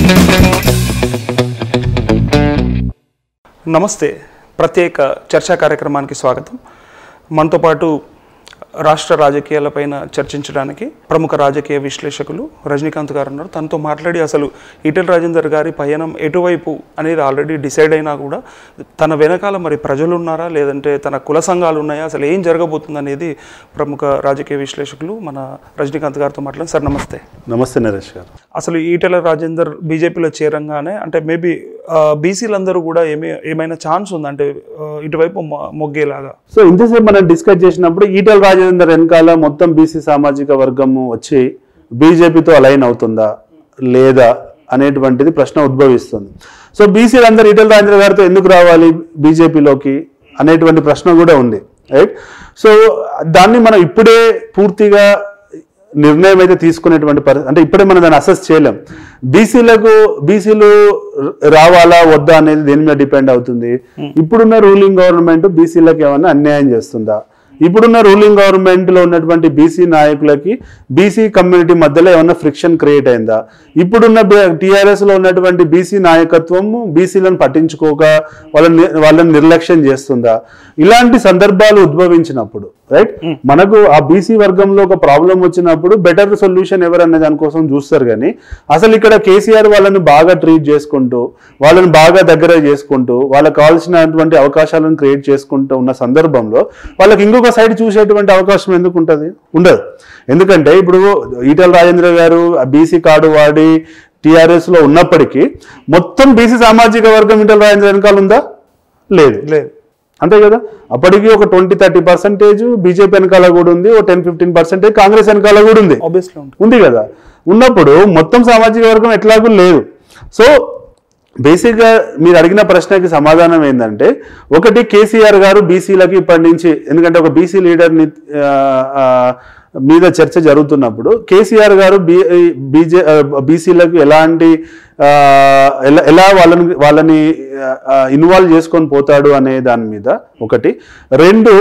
నమస్తే ప్రత్యేక చర్చా కార్యక్రమానికి స్వాగతం మనతో పాటు రాష్ట్ర రాజకీయాలపైన చర్చించడానికి ప్రముఖ రాజకీయ విశ్లేషకులు రజనీకాంత్ గారు ఉన్నారు తనతో మాట్లాడి అసలు ఈటెల రాజేందర్ గారి పయనం ఎటువైపు అనేది ఆల్రెడీ డిసైడ్ అయినా కూడా తన వెనకాల మరి ప్రజలు ఉన్నారా లేదంటే తన కుల సంఘాలు ఉన్నాయా అసలు ఏం జరగబోతుంది అనేది ప్రముఖ రాజకీయ విశ్లేషకులు మన రజనీకాంత్ గారితో మాట్లాడి సార్ నమస్తే నమస్తే నరేష్ గారు అసలు ఈటెల రాజేందర్ బీజేపీలో చేరంగానే అంటే మేబీ బీసీలందరూ కూడా ఏమి ఏమైనా ఛాన్స్ ఉందా అంటే ఆ, ఇటువైపు మొ- మొగ్గేలాగా సో ఇంతసేపు మనం డిస్కస్ చేసినప్పుడు ఈటల రాజేందర్ వెనకాల మొత్తం బీసీ సామాజిక వర్గము వచ్చి బీజేపీతో అలైన్ అవుతుందా లేదా అనేటువంటిది ప్రశ్న ఉద్భవిస్తుంది సో బీసీలందరూ ఈటల రాజేంద్ర గారితో ఎందుకు రావాలి బీజేపీలోకి అనేటువంటి ప్రశ్న కూడా ఉంది రైట్ సో దాన్ని మనం ఇప్పుడే పూర్తిగా నిర్ణయం అయితే తీసుకునేటువంటి పరిస్థితి అంటే ఇప్పుడే మనం దాన్ని అసెస్ చేయలేం బీసీలకు బీసీలు రావాలా వద్దా అనేది దేని మీద డిపెండ్ అవుతుంది ఇప్పుడున్న రూలింగ్ గవర్నమెంట్ బీసీలకు ఏమన్నా అన్యాయం చేస్తుందా ఇప్పుడున్న రూలింగ్ గవర్నమెంట్ లో ఉన్నటువంటి బీసీ నాయకులకి బీసీ కమ్యూనిటీ మధ్యలో ఏమన్నా ఫ్రిక్షన్ క్రియేట్ అయిందా ఇప్పుడున్న టీఆర్ఎస్ లో ఉన్నటువంటి బీసీ నాయకత్వం బీసీలను పట్టించుకోక వాళ్ళని వాళ్ళని నిర్లక్ష్యం చేస్తుందా ఇలాంటి సందర్భాలు ఉద్భవించినప్పుడు రైట్ మనకు ఆ బీసీ వర్గంలో ఒక ప్రాబ్లం వచ్చినప్పుడు బెటర్ సొల్యూషన్ ఎవరనే దానికోసం చూస్తారు కానీ అసలు ఇక్కడ కేసీఆర్ వాళ్ళని బాగా ట్రీట్ చేసుకుంటూ వాళ్ళని బాగా దగ్గర చేసుకుంటూ వాళ్ళకి కావాల్సినటువంటి అవకాశాలను క్రియేట్ చేసుకుంటూ ఉన్న సందర్భంలో వాళ్ళకి ఇంకొక సైడ్ చూసేటువంటి అవకాశం ఎందుకు ఉంటుంది ఉండదు ఎందుకంటే ఇప్పుడు ఈటల రాజేంద్ర గారు బీసీ కార్డు వాడి టీఆర్ఎస్ లో ఉన్నప్పటికీ మొత్తం బీసీ సామాజిక వర్గం ఈటల రాజేంద్ర వెనకాల ఉందా లేదు లేదు అంతే కదా అప్పటికి ఒక ట్వంటీ థర్టీ పర్సెంటేజ్ బీజేపీ వెనకాల కూడా ఉంది ఓ టెన్ ఫిఫ్టీన్ పర్సెంటేజ్ కాంగ్రెస్ వెనకాల కూడా ఉంది ఆబ్వియస్లీ ఉంటుంది ఉంది కదా ఉన్నప్పుడు మొత్తం సామాజిక వర్గం ఎట్లాగూ లేదు సో బేసిక్గా మీరు అడిగిన ప్రశ్నకి సమాధానం ఏంటంటే ఒకటి కేసీఆర్ గారు బీసీలకి ఇప్పటి నుంచి ఎందుకంటే ఒక బీసీ లీడర్ని ఆ, ఆ, మీద చర్చ జరుగుతున్నప్పుడు కేసీఆర్ గారు బీ బీజే బీసీలకు ఎలాంటి ఆ, ఎలా ఎలా వాళ్ళని వాళ్ళని ఇన్వాల్వ్ చేసుకొని పోతాడు అనే దాని మీద ఒకటి రెండు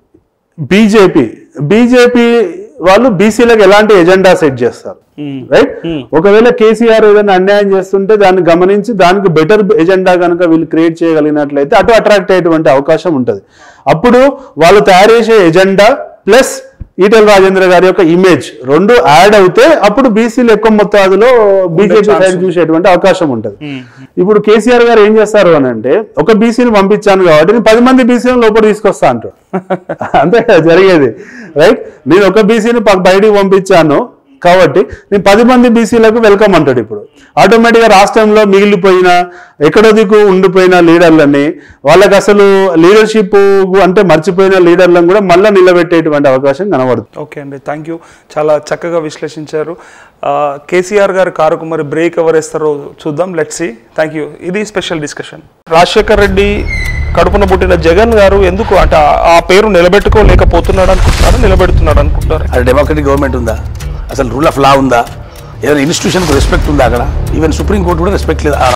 బీజేపీ బీజేపీ వాళ్ళు బీసీలకు ఎలాంటి ఎజెండా సెట్ చేస్తారు రైట్ ఒకవేళ కేసీఆర్ ఏదైనా అన్యాయం చేస్తుంటే దాన్ని గమనించి దానికి బెటర్ ఎజెండా కనుక వీళ్ళు క్రియేట్ చేయగలిగినట్లయితే అటు అట్రాక్ట్ అయ్యేటువంటి అవకాశం ఉంటుంది అప్పుడు వాళ్ళు తయారు చేసే ఎజెండా ప్లస్ ఈటెల రాజేంద్ర గారి యొక్క ఇమేజ్ రెండు యాడ్ అవుతే అప్పుడు బీసీలు ఎక్కువ మొత్తాదులో బీజేపీ సైడ్ చూసేటువంటి అవకాశం ఉంటుంది ఇప్పుడు కేసీఆర్ గారు ఏం చేస్తారు అని అంటే ఒక బీసీని పంపించాను కాబట్టి నేను పది మంది బీసీని లోపల తీసుకొస్తా అంటారు అంతే కదా జరిగేది రైట్ నేను ఒక బీసీని బయటికి పంపించాను కాబట్టి నేను పది మంది బీసీలకు వెల్కమ్ అంటాడు ఇప్పుడు ఆటోమేటిక్గా రాష్ట్రంలో మిగిలిపోయిన ఎక్కడో దిక్కు ఉండిపోయిన లీడర్లని వాళ్ళకి అసలు లీడర్షిప్ అంటే మర్చిపోయిన లీడర్లను కూడా మళ్ళీ నిలబెట్టేటువంటి అవకాశం కనబడుతుంది ఓకే అండి థ్యాంక్ యూ చాలా చక్కగా విశ్లేషించారు ఆ, కేసీఆర్ గారి కారుకు మరి బ్రేక్ ఎవరు వేస్తారో చూద్దాం లెట్స్ సి థ్యాంక్ యూ ఇది స్పెషల్ డిస్కషన్ రాజశేఖర్ రెడ్డి కడుపున పుట్టిన జగన్ గారు ఎందుకు అంటే ఆ- ఆ పేరు నిలబెట్టుకోలేకపోతున్నాడు అనుకుంటున్నారా నిలబెడుతున్నాడు అనుకుంటున్నారా అది డెమోక్రటిక్ గవర్నమెంట్ ఉందా అసలు రూల్ ఆఫ్ లా ఉందా ఏదైనా ఇన్స్టిట్యూషన్కి రెస్పెక్ట్ ఉందా అక్కడ ఈవెన్ సుప్రీం కోర్టు కూడా రెస్పెక్ట్ లేదు ఆ